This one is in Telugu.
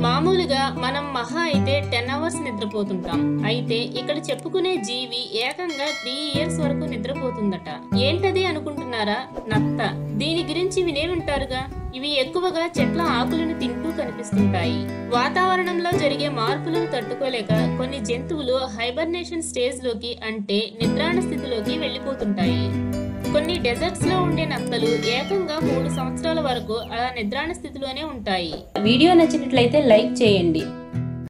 మామూలుగా మనం మహా అయితే టెన్ అవర్స్ నిద్రపోతుంటాం అయితే ఇక్కడ చెప్పుకునే జీవి ఏకంగా త్రీ ఇయర్స్ వరకు నిద్రపోతుందట ఏంటది అనుకుంటున్నారా నత్త దీని గురించి వినే ఉంటారుగా ఇవి ఎక్కువగా చెట్ల ఆకులను తింటూ కనిపిస్తుంటాయి వాతావరణంలో జరిగే మార్పులను తట్టుకోలేక కొన్ని జంతువులు హైబర్నేషన్ స్టేజ్ లోకి అంటే నిద్రాణ స్థితిలోకి వెళ్ళిపోతుంటాయి కొన్ని డెజర్ట్స్ లో ఉండే నత్తలు ఏకంగా మూడు సంవత్సరాల వరకు అలా నిద్రాణ స్థితిలోనే ఉంటాయి వీడియో నచ్చినట్లయితే లైక్ చేయండి